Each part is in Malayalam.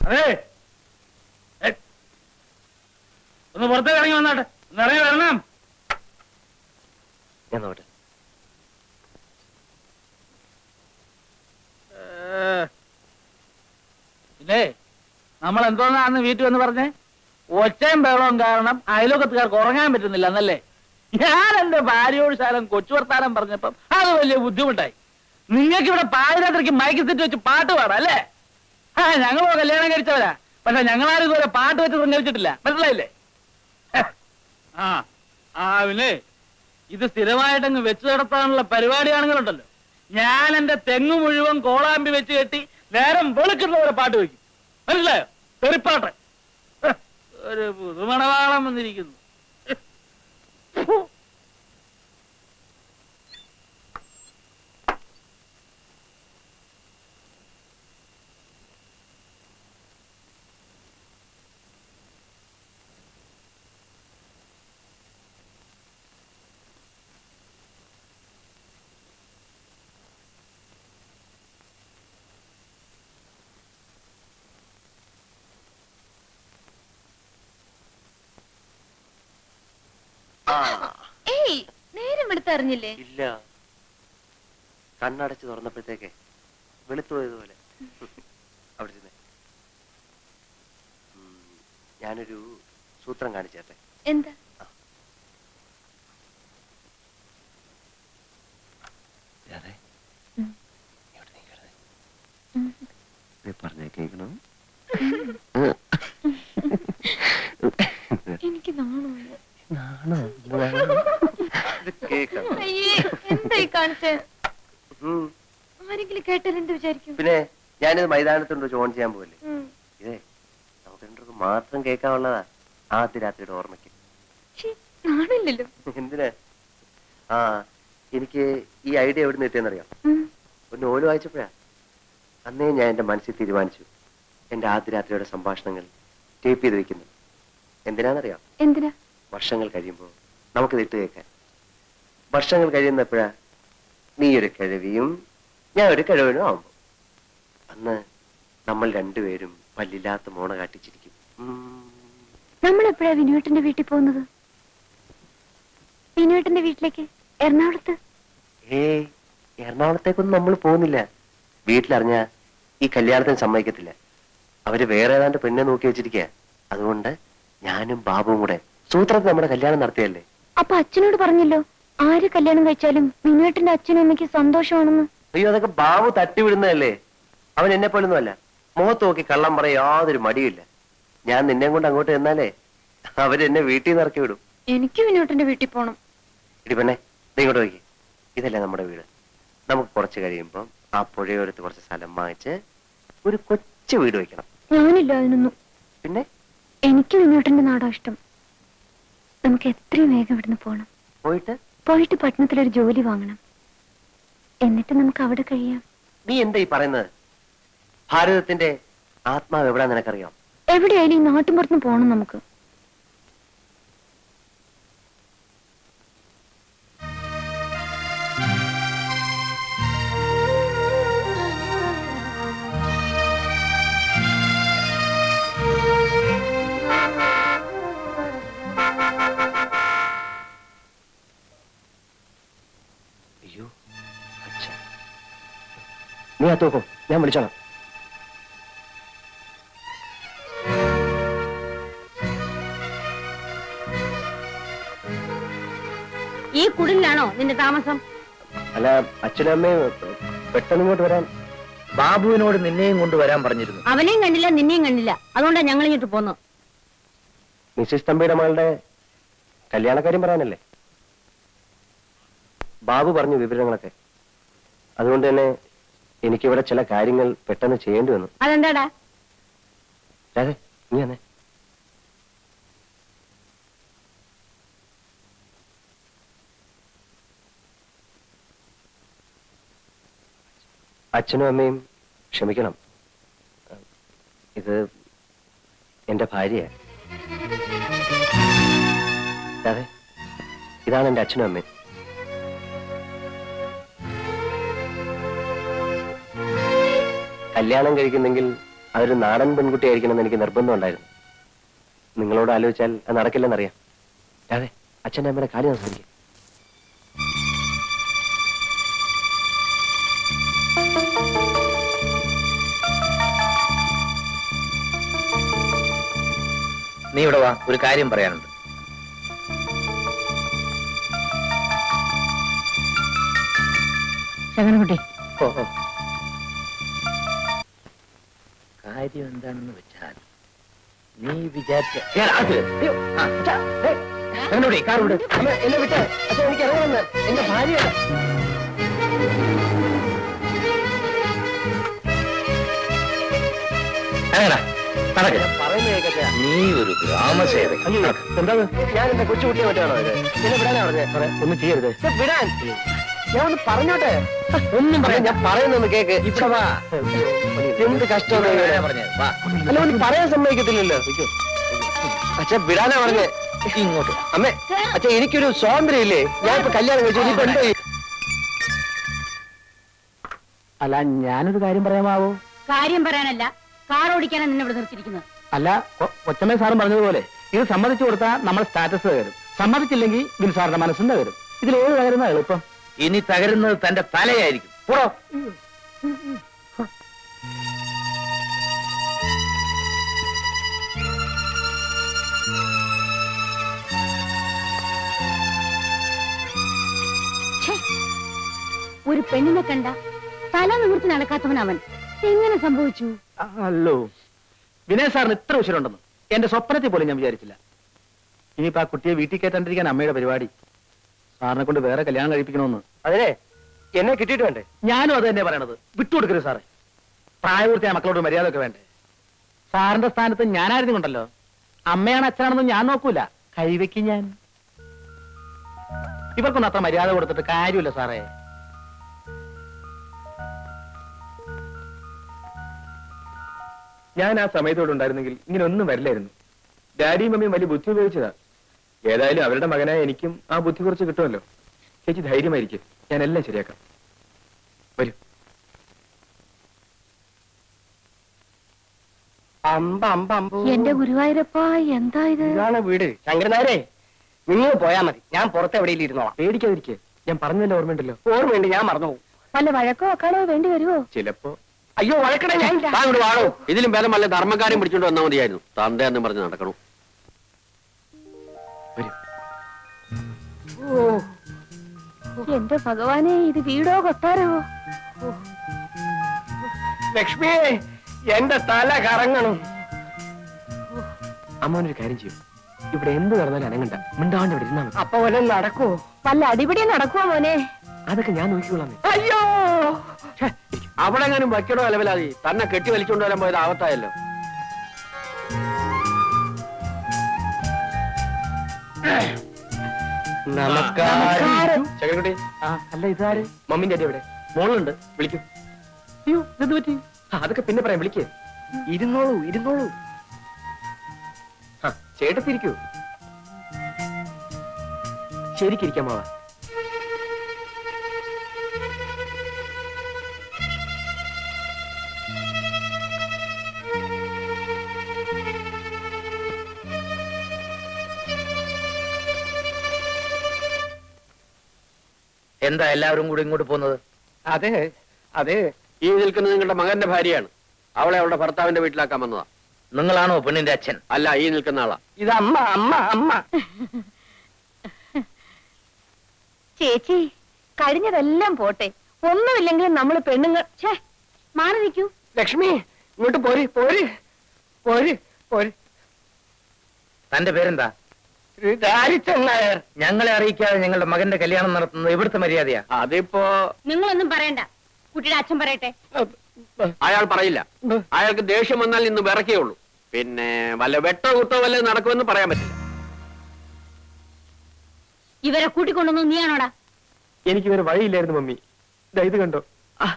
അതെ ഏ, ഒന്ന് പുറത്തേക്ക് ഇറങ്ങി വന്നാട്ടെ ഒന്ന് ഇറങ്ങി വരണം ഞാൻ നോട്ടെ ഏ, പിന്നെ നമ്മൾ എന്തോന്നാന്ന് വീട്ടിൽ വന്ന് പറഞ്ഞേ ഒച്ചയും ബഹളവും കാരണം അയലോക്കത്തുകാർക്ക് ഉറങ്ങാൻ പറ്റുന്നില്ല എന്നല്ലേ ഞാൻ എന്റെ ഭാര്യയോട് ശാലം കൊച്ചു വർത്താനം പറഞ്ഞപ്പം അത് വലിയ ബുദ്ധിമുട്ടായി നിങ്ങൾക്ക് ഇവിടെ പാതിരാത്രിക്ക് മയക്കി സെറ്റ് വെച്ച് പാട്ട് പാടാം അല്ലേ ആ ഞങ്ങളോ കല്യാണം കഴിച്ചവരാ പക്ഷെ ഞങ്ങളാരും ഇതുവരെ പാട്ട് വെച്ച് സഞ്ചരിച്ചിട്ടില്ല മനസ്സിലായില്ലേ ഹെ. ആ ആ പിന്നെ ഇത് സ്ഥിരമായിട്ടങ്ങ് വെച്ചു നടത്താനുള്ള പരിപാടിയാണെങ്കിലുണ്ടല്ലോ ഞാൻ എന്റെ തെങ്ങ് മുഴുവൻ കോളാമ്പി വെച്ച് കെട്ടി നേരം വെളുക്കുന്നവരെ പാട്ട് വെക്കും മനസ്സിലായോ തെറിപ്പാട്ട് ഹ്, ഒരു പുതുമണവാളം വന്നിരിക്കുന്നു ഫു. ഏയ് നേരം എടുത്തറിഞ്ഞില്ലേ ഇല്ല കണ്ണടച്ച് തുറന്നപ്പോഴത്തേക്ക് വെളുത്തു പോയതുപോലെ അവിടെ ഇരുന്നേ ഉം, ഞാനൊരു സൂത്രം കാണിച്ചേട്ടെ എന്താ അതെ ഉം. ഇവിടെ നീ കിടന്നേ. ഉം. ദേ പറഞ്ഞേ കേൾക്കണം എനിക്ക് നാണമില്ല നാണോ ഇത് കേൾക്കണം അയ്യേ എന്തായി കാണിച്ചേ ഉം. ആരെങ്കിലും കേട്ടാൽ എന്ത് വിചാരിക്കും പിന്നെ ഞാനിത് മൈതാനത്തുണ്ട് ഓൺ ചെയ്യാൻ പോകല്ലേ ഉം. ഇതേ നമുക്ക് രണ്ടുപേർക്ക് മാത്രം കേൾക്കാനുള്ളതാ ആദ്യ രാത്രിയുടെ ഓർമ്മയ്ക്ക് ശ്ശേ, നാണില്ലല്ലോ എന്തിനാ ആ എനിക്ക് ഈ ഐഡിയ എവിടെ നിന്ന് കിട്ടിയെന്നറിയാം ഉം. ഒരു നോവൽ വായിച്ചപ്പോഴാ അന്നേ ഞാൻ എന്റെ മനസ്സിൽ തീരുമാനിച്ചു എന്റെ ആദ്യ രാത്രിയുടെ സംഭാഷണങ്ങൾ ടേപ്പ് ചെയ്ത് വെക്കുന്നു എന്തിനാണെന്നറിയാം എന്തിനാ വർഷങ്ങൾ കഴിയുമ്പോൾ നമുക്കിത് ഇട്ട് കേൾക്കാൻ വർഷങ്ങൾ കഴിയുന്നപ്പോഴാ നീ ഒരു കിഴവിയും ഞാൻ ഒരു കിഴവനും ആവുമ്പോ അന്ന് നമ്മൾ രണ്ടുപേരും പല്ലില്ലാത്ത മോണ കാട്ടിച്ചിരിക്കും ഉം. നമ്മൾ എപ്പോഴാ വിനുവേട്ടന്റെ വീട്ടിൽ പോകുന്നത് വിനുവേട്ടന്റെ വീട്ടിലേക്ക് എറണാകുളത്ത് ഏയ് എറണാകുളത്തേക്കൊന്നും നമ്മൾ പോകുന്നില്ല വീട്ടിലറിഞ്ഞ ഈ കല്യാണത്തിന് സമ്മതിക്കത്തില്ല അവര് വേറെ ഏതാണ്ട് പെണ്ണെ നോക്കി വെച്ചിരിക്കുക അതുകൊണ്ട് ഞാനും ബാബുവും കൂടെ സൂത്രത്തിൽ നമ്മുടെ കല്യാണം നടത്തിയല്ലേ അപ്പൊ അച്ഛനോട് പറഞ്ഞല്ലോ ആര് കല്യാണം കഴിച്ചാലും വിനുവേട്ടന്റെ അച്ഛനും അമ്മയ്ക്ക് സന്തോഷമാണെന്ന് അയ്യോ അതൊക്കെ ബാബു തട്ടിവിടുന്നതല്ലേ അവൻ എന്നെ പോലൊന്നുമല്ല മുഖത്ത് നോക്കി കള്ളം പറയാൻ യാതൊരു മടിയില്ല ഞാൻ നിന്നെ കൊണ്ട് അങ്ങോട്ട് ചെന്നാലേ അവരെന്നെ വീട്ടിൽ നിന്ന് ഇറക്കി വിടും എനിക്ക് വിനുവേട്ടന്റെ വീട്ടിൽ പോണം ഇടി പെണ്ണെ നീ ഇങ്ങോട്ട് നോക്കി ഇതല്ലേ നമ്മുടെ വീട് നമുക്ക് കുറച്ച് കഴിയുമ്പം ആ പുഴയോരത്ത് കുറച്ച് സ്ഥലം വാങ്ങിച്ച് ഒരു കൊച്ചു വീട് വെക്കണം ഞാനില്ല അതിനൊന്നും പിന്നെ എനിക്ക് വിനുവേട്ടന്റെ നാടാ ഇഷ്ടം നമുക്ക് എത്രയും വേഗം ഇവിടുന്ന് പോണം പോയിട്ട് പോയിട്ട് പട്ടണത്തിലൊരു ജോലി വാങ്ങണം എന്നിട്ട് നമുക്ക് അവിടെ കഴിയാം നീ എന്താ ഈ പറയുന്നത് ഭാരതത്തിന്റെ ആത്മാവ് എവിടാ നിനക്കറിയാം എവിടെയായാലും ഈ നാട്ടിൻപുറത്തുനിന്ന് പോണം നമുക്ക് അയ്യോ അച്ഛൻ നീ അത് നോക്കും ഞാൻ വിളിച്ചോളാം ഈ കുടിലാണോ നിന്റെ താമസം അല്ല അച്ഛനും അമ്മയും പെട്ടെന്ന് ഇങ്ങോട്ട് വരാൻ ബാബുവിനോട് നിന്നെയും കൊണ്ടുവരാൻ പറഞ്ഞിരുന്നു അവനെയും കണ്ടില്ല നിന്നെയും കണ്ടില്ല അതുകൊണ്ടാ ഞങ്ങൾ ഇങ്ങോട്ട് പോന്നു മിസ്സിസ് തമ്പിയുടെ മകളുടെ കല്യാണക്കാര്യം പറയാനല്ലേ ബാബു പറഞ്ഞു വിവരങ്ങളൊക്കെ അതുകൊണ്ട് തന്നെ എനിക്കിവിടെ ചില കാര്യങ്ങൾ പെട്ടെന്ന് ചെയ്യേണ്ടി വന്നു അതെന്താടാ രാധേ നീ വന്നേ അച്ഛനും അമ്മയും ക്ഷമിക്കണം ഇത് എന്റെ ഭാര്യ രാധേ ഇതാണ് എന്റെ അച്ഛനും അമ്മയും കല്യാണം കഴിക്കുന്നെങ്കിൽ അതൊരു നാടൻ പെൺകുട്ടിയായിരിക്കണമെന്ന് എനിക്ക് നിർബന്ധം ഉണ്ടായിരുന്നു നിങ്ങളോട് ആലോചിച്ചാൽ അത് നടക്കില്ലെന്നറിയാം അതെ അച്ഛൻ്റെ അമ്മയുടെ കാര്യം സംസാരിക്കും നീ ഇവിടെ വാ ഒരു കാര്യം പറയാനുണ്ട് ശകനകുട്ടി കാര്യം എന്താണെന്ന് വെച്ചാൽ നീ വിചാരിച്ച കാർ വിട് എന്നെ വിട്ടേ അച്ഛൻ എനിക്ക് ഇറങ്ങുന്നത് എന്റെ ഭാര്യ അങ്ങനെ നടക്ക് പറയുന്നത് കേൾക്കട്ടെ നീ ഒരു ഗ്രാമസേവകൻ അയ്യോ നടക്ക്. എന്താ ഞാൻ എന്റെ കൊച്ചുകുട്ടിയെ മറ്റാണോ ഇത് എന്നെ വിടാനാ പറഞ്ഞേ ഒന്നും ചെയ്യരുത് വിടാൻ ഞാൻ ഒന്ന് പറഞ്ഞോട്ടെ ഒന്നും പറയാം ഞാൻ പറയുന്നൊന്ന് കേക്ക് ഇവിടെ വാ എന്ത് കഷ്ടമാണ് ഇവിടെ പറഞ്ഞേ വാ അല്ല ഒന്ന് പറയാൻ സമ്മതിക്കത്തില്ലല്ലോ അച്ഛൻ വിടാനാ പറഞ്ഞേ ഇങ്ങോട്ട് വാ. അമ്മേ അച്ഛൻ എനിക്കൊരു സ്വാതന്ത്ര്യം ഇല്ലേ ഞാൻ ഇപ്പൊ കല്യാണം കഴിച്ചു ഇനിയിപ്പോ എന്തോ ചെയ്യും? അല്ല ഞാനൊരു കാര്യം പറയാമാവോ കാര്യം പറയാനല്ല കാർ ഓടിക്കാനാണ് നിന്നെ ഇവിടെ നിർത്തിയിരിക്കുന്നത് അല്ല കൊച്ചമ്മ സാറും പറഞ്ഞതുപോലെ ഇത് സമ്മതിച്ചു കൊടുത്താൽ നമ്മൾ സ്റ്റാറ്റസ് തകരും സമ്മതിച്ചില്ലെങ്കിൽ ബിൽ സാറിന്റെ മനസ്സിന്റെ തകരും ഇതിൽ ഏത് തകരുന്ന എളുപ്പം ഇനി തകരുന്നത് തന്റെ തലയായിരിക്കും കൂടോ ഛേ, ഒരു പെണ്ണിനെ കണ്ട തല നിവർത്തി നടക്കാത്തവൻ അവൻ എങ്ങനെ സംഭവിച്ചു അല്ലോ വിനയ് സാറിന് ഇത്ര ഉശിരുണ്ടെന്ന് എന്റെ സ്വപ്നത്തിൽ പോലും ഞാൻ വിചാരിച്ചില്ല ഇനിയിപ്പോ ആ കുട്ടിയെ വീട്ടിൽ കയറ്റാണ്ടിരിക്കാൻ അമ്മയുടെ പരിപാടി സാറിനെ കൊണ്ട് വേറെ കല്യാണം കഴിപ്പിക്കണമെന്ന് അതിനെ എന്നെ കിട്ടിയിട്ട് വേണ്ടേ ഞാനും അത് തന്നെ പറയണത് വിട്ടുകൊടുക്കരുത് സാറേ പ്രായപൂർത്തിയായ മക്കളോട് മര്യാദ ഒക്കെ വേണ്ടേ സാറിന്റെ സ്ഥാനത്ത് ഞാനായിരുന്നു കൊണ്ടല്ലോ അമ്മയാണ് അച്ഛനാണെന്ന് ഞാൻ നോക്കൂല കൈവയ്ക്ക് ഞാൻ ഇവർക്കൊന്നും അത്ര മര്യാദ കൊടുത്തിട്ട് കാര്യമില്ല സാറേ ഞാൻ ആ സമയത്തോടെ ഉണ്ടായിരുന്നെങ്കിൽ ഇങ്ങനെ ഒന്നും വരില്ലായിരുന്നു ഡാഡിയും മമ്മിയും വലിയ ബുദ്ധി ഉപയോഗിച്ചതാ ഏതായാലും അവരുടെ മകനായ എനിക്കും ആ ബുദ്ധി കുറച്ച് കിട്ടുമല്ലോ ചേച്ചി ധൈര്യമായിരിക്കും ഞാൻ എല്ലാം ശരിയാക്കാം വരൂ അമ്പ അമ്പ അമ്പോ എന്റെ ഗുരുവായൂരപ്പ എന്താ ഇത് ഇതാണ് വീട് ശങ്കരനാരെ നിങ്ങൾ പോയാ മതി ഞാൻ പുറത്ത് എവിടെയെങ്കിലും ഇരുന്നോളാം പേടിക്കാതിരിക്കെ ഞാൻ പറഞ്ഞല്ലോ ഓർമ്മയുണ്ടല്ലോ ഓർമ്മയുണ്ട് ഞാൻ മറന്നു പോകും വല്ല വഴക്കോ വെക്കാനോ വേണ്ടി വരുമോ ചിലപ്പോ അയ്യോ വഴക്കട ഞാൻ ഇല്ല. താൻ ഇവിടെ വാടോ ഇതിലും ഭേദം വല്ല ധർമ്മക്കാരും പിടിച്ചോണ്ട് വന്നാൽ മതിയായിരുന്നു തന്ത എന്ന് പറഞ്ഞ് നടക്കണം വരൂ എന്റെ ഭഗവാനെ ഇത് വീടോ കൊട്ടാരവോ ലക്ഷ്മി എന്റെ തല കറങ്ങണം അമ്മോനൊരു കാര്യം ചെയ്യും ഇവിടെ എന്ത് നടന്നാലും അനങ്ങണ്ട മിണ്ടാണ്ട് ഇവിടെ ഇരുന്നാ മതി അപ്പൊ വല്ല നടക്കുവോ വല്ല അടിപിടി നടക്കുവോ മോനെ അതൊക്കെ ഞാൻ നോക്കിക്കൊള്ളാം അയ്യോ അവിടെ എങ്ങാനും വയ്ക്കണോ അലവലാതി തന്നെ കെട്ടി വലിച്ചോണ്ട് വരാൻ പോയത് ആവത്തായല്ലോ നമസ്കാരം ചകരക്കുട്ടി ആ അല്ല ഇതാര് മമ്മിന്റെ അടി എവിടെ മോളുണ്ട് വിളിക്കൂ അയ്യോ ഇതെന്ത് പറ്റി ആ, അതൊക്കെ പിന്നെ പറയാം വിളിക്കേ ഇരുന്നോളൂ ഇരുന്നോളൂ ആ ചേട്ടത്തിരിക്കൂ ശരിക്കിരിക്കാം മാവ എന്താ എല്ലാവരും കൂടി ഇങ്ങോട്ട് പോകുന്നത് അതെ അതെ ഈ നിൽക്കുന്നത് നിങ്ങളുടെ മകന്റെ ഭാര്യയാണ് അവളെ അവളുടെ ഭർത്താവിന്റെ വീട്ടിലാക്കാൻ വന്നതാ നിങ്ങളാണോ പെണ്ണിന്റെ അച്ഛൻ അല്ല ഈ നിൽക്കുന്ന ആളാ ഇത് അമ്മ അമ്മ അമ്മ ചേച്ചി കഴിഞ്ഞതെല്ലാം പോട്ടെ ഒന്നുമില്ലെങ്കിലും നമ്മൾ പെണ്ണുങ്ങൾ ഛേ മാറി നിൽക്കൂ ലക്ഷ്മി ഇങ്ങോട്ട് പോര് പോര് പോര് പോര് തന്റെ പേരെന്താ ദാരിച്ചൻ നായർ ഞങ്ങളെ അറിയിക്കാതെ ഞങ്ങളുടെ മകന്റെ കല്യാണം നടത്തുന്നത് ഇവിടുത്തെ മര്യാദയാ അതിപ്പോ നിങ്ങളൊന്നും പറയണ്ട കുട്ടിയുടെ അച്ഛൻ പറയട്ടെ അയാൾ പറയില്ല അയാൾക്ക് ദേഷ്യം വന്നാൽ ഇന്ന് വിറക്കേ ഉള്ളൂ പിന്നെ വല്ല വെട്ടോ കുത്തോ വല്ല നടക്കുമെന്ന് പറയാൻ പറ്റില്ല ഇവരെ കൂട്ടിക്കൊണ്ടുവന്നു നീയാണോടാ എനിക്ക് വേറെ വഴിയില്ലായിരുന്നു മമ്മി ദാ ഇത് കണ്ടോ ആ.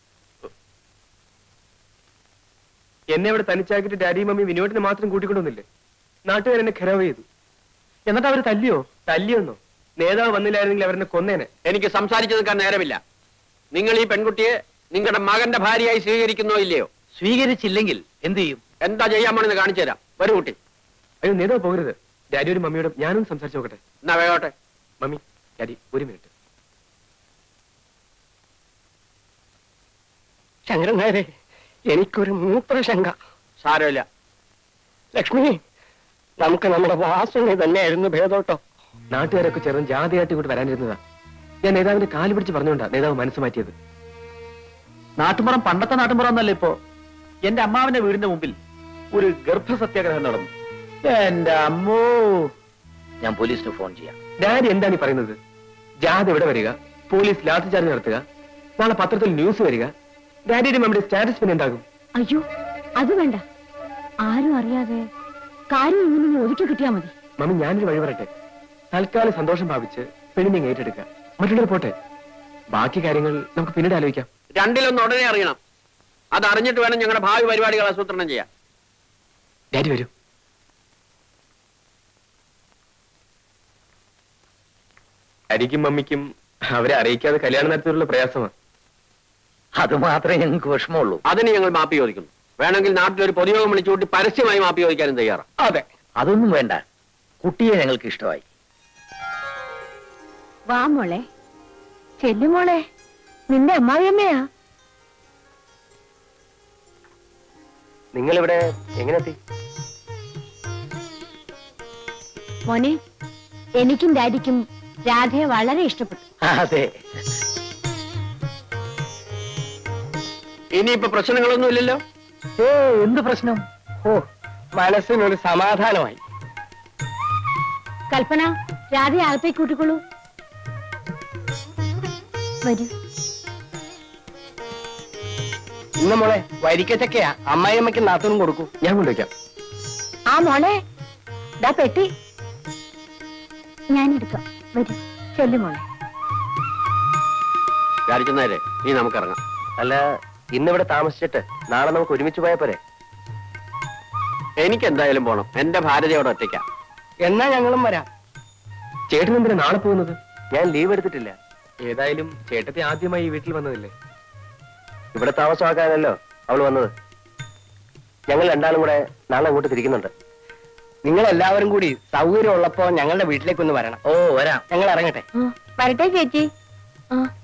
എന്നെ ഇവിടെ തനിച്ചാക്കിയിട്ട് ഡാഡിയും മമ്മി വിനോദിനെ മാത്രം കൂട്ടിക്കൊണ്ടുവന്നില്ലേ നാട്ടുകാർ എന്നെ ഖരാവ് ചെയ്തു എന്നിട്ട് അവര് തല്ലിയോ തല്ലിയോന്നോ നേതാവ് വന്നില്ലായിരുന്നെങ്കിൽ അവരെന്നെ കൊന്നേനെ എനിക്ക് സംസാരിച്ചു നിൽക്കാൻ നേരമില്ല നിങ്ങൾ ഈ പെൺകുട്ടിയെ നിങ്ങളുടെ മകന്റെ ഭാര്യയായി സ്വീകരിക്കുന്നോ ഇല്ലയോ സ്വീകരിച്ചില്ലെങ്കിൽ എന്ത് ചെയ്യും എന്താ ചെയ്യാൻ പോണെന്ന് കാണിച്ചു തരാം വരൂ കുട്ടി അയ്യോ നേതാവ് പോകരുത് ഡാഡിയോടും മമ്മിയോടും ഞാനും സംസാരിച്ചു നോക്കട്ടെ എന്നാ വേഗോട്ടെ മമ്മി ഡാഡി ഒരു മിനിറ്റ് ശങ്കരൻ നായരെ എനിക്കൊരു മൂത്രശങ്ക സാരമില്ല ലക്ഷ്മി നമുക്ക് നമ്മുടെ വാസന തന്നെയായിരുന്നു ഭേദോട്ടോ നാട്ടുകാരൊക്കെ ചേർന്ന് ജാതിയായിട്ട് ഇങ്ങോട്ട് വരാനിരുന്നതാ ഞാൻ നേതാവിന്റെ കാല് പിടിച്ച് പറഞ്ഞുകൊണ്ടാ നേതാവ് മനസ്സ് മാറ്റിയത് നാട്ടുമ്പുറം പണ്ടത്തെ നാട്ടുമ്പുറം ഒന്നല്ല ഇപ്പോ എന്റെ അമ്മാവിന്റെ വീടിന്റെ മുമ്പിൽ ഒരു ഗർഭസത്യാഗ്രഹം നടന്നു എന്റെ അമ്മോ ഞാൻ പോലീസിന് ഫോൺ ചെയ്യാം ഡാഡി എന്താണ് ഈ പറയുന്നത് ജാഥ ഇവിടെ വരിക പോലീസ് ലാത്തി ചാർജ് നടത്തുക നാളെ പത്രത്തിൽ ന്യൂസ് വരിക ഡാഡിയുടെ മമ്മിയുടെ സ്റ്റാറ്റസ് പിന്നെ എന്താകും അയ്യോ അത് വേണ്ട ആരും അറിയാതെ കാര്യം ഇങ്ങനെ ഒതുക്കി കിട്ടിയാ മതി മമ്മി ഞാനൊരു വഴി പറയട്ടെ തൽക്കാലം സന്തോഷം ഭാവിച്ച് പെണ്ണിനെ ഏറ്റെടുക്കുക മറ്റുള്ളവർ പോട്ടെ ബാക്കി കാര്യങ്ങൾ നമുക്ക് പിന്നീട് ആലോചിക്കാം രണ്ടിലൊന്ന് ഉടനെ അറിയണം അത് അറിഞ്ഞിട്ട് വേണം ഞങ്ങളുടെ ഭാവി പരിപാടികൾ ആസൂത്രണം ചെയ്യാൻ ഡാഡി വരൂ ഡാഡിക്കും മമ്മിക്കും അവരെ അറിയിക്കാതെ കല്യാണം നടത്തിയുള്ള പ്രയാസമാണ് അത് മാത്രമേ ഞങ്ങൾക്ക് വിഷമമുള്ളൂ അതിന് ഞങ്ങൾ മാപ്പി ചോദിക്കുന്നു വേണമെങ്കിൽ നാട്ടിലൊരു പൊതുയോഗം വിളിച്ചുകൂട്ടി പരസ്യമായി മാപ്പി ചോദിക്കാനും തയ്യാറാണ് അതെ അതൊന്നും വേണ്ട കുട്ടിയെ ഞങ്ങൾക്ക് ഇഷ്ടമായി വാ മോളെ ചെല്ലുമോളെ നിന്റെ അമ്മാവിയമ്മയാ നിങ്ങളിവിടെ എങ്ങനെ എത്തി മോനെ എനിക്കും ഡാഡിക്കും രാധയെ വളരെ ഇഷ്ടപ്പെട്ടു അതെ ഇനിയിപ്പോ പ്രശ്നങ്ങളൊന്നും ഇല്ലല്ലോ ഏ എന്ത് പ്രശ്നം ഓ മനസ്സിനൊരു സമാധാനമായി കൽപ്പന രാധയെ അകത്തേക്ക് കൂട്ടിക്കൊള്ളൂ വരൂ ഇന്ന് മോളെ വരിക്കച്ചക്കയാ അമ്മായിയമ്മയ്ക്ക് നാത്തൂനും കൊടുക്കൂ ഞാൻ കൊണ്ടുവയ്ക്കാം ആ മോളെ ദാ പെട്ടി ഞാനെടുക്കാം വരൂ ചെല്ലുമോളെ വിചാരിക്കുന്നവരെ ഇനി നമുക്കിറങ്ങാം അല്ല ഇന്നിവിടെ താമസിച്ചിട്ട് നാളെ നമുക്ക് ഒരുമിച്ച് പോയാൽ പോരെ എനിക്ക് എന്തായാലും പോണം എന്റെ ഭാര്യയോട് ഒറ്റയ്ക്കാം എന്നാ ഞങ്ങളും വരാം ചേട്ടൻ എന്തിനാ നാളെ പോകുന്നത് ഞാൻ ലീവ് എടുത്തിട്ടില്ല ഏതായാലും ചേട്ടത്തെ ആദ്യമായി ഈ വീട്ടിൽ വന്നതല്ലേ ഇവിടെ താമസമാക്കാനല്ലോ അവൾ വന്നത് ഞങ്ങൾ രണ്ടാളും കൂടെ നാളെ അങ്ങോട്ട് തിരിക്കുന്നുണ്ട് നിങ്ങൾ എല്ലാവരും കൂടി സൗകര്യം ഉള്ളപ്പോ ഞങ്ങളുടെ വീട്ടിലേക്ക് ഒന്ന് വരണം ഓ വരാം ഞങ്ങൾ ഇറങ്ങട്ടെ വരട്ടെ ചേച്ചി ആ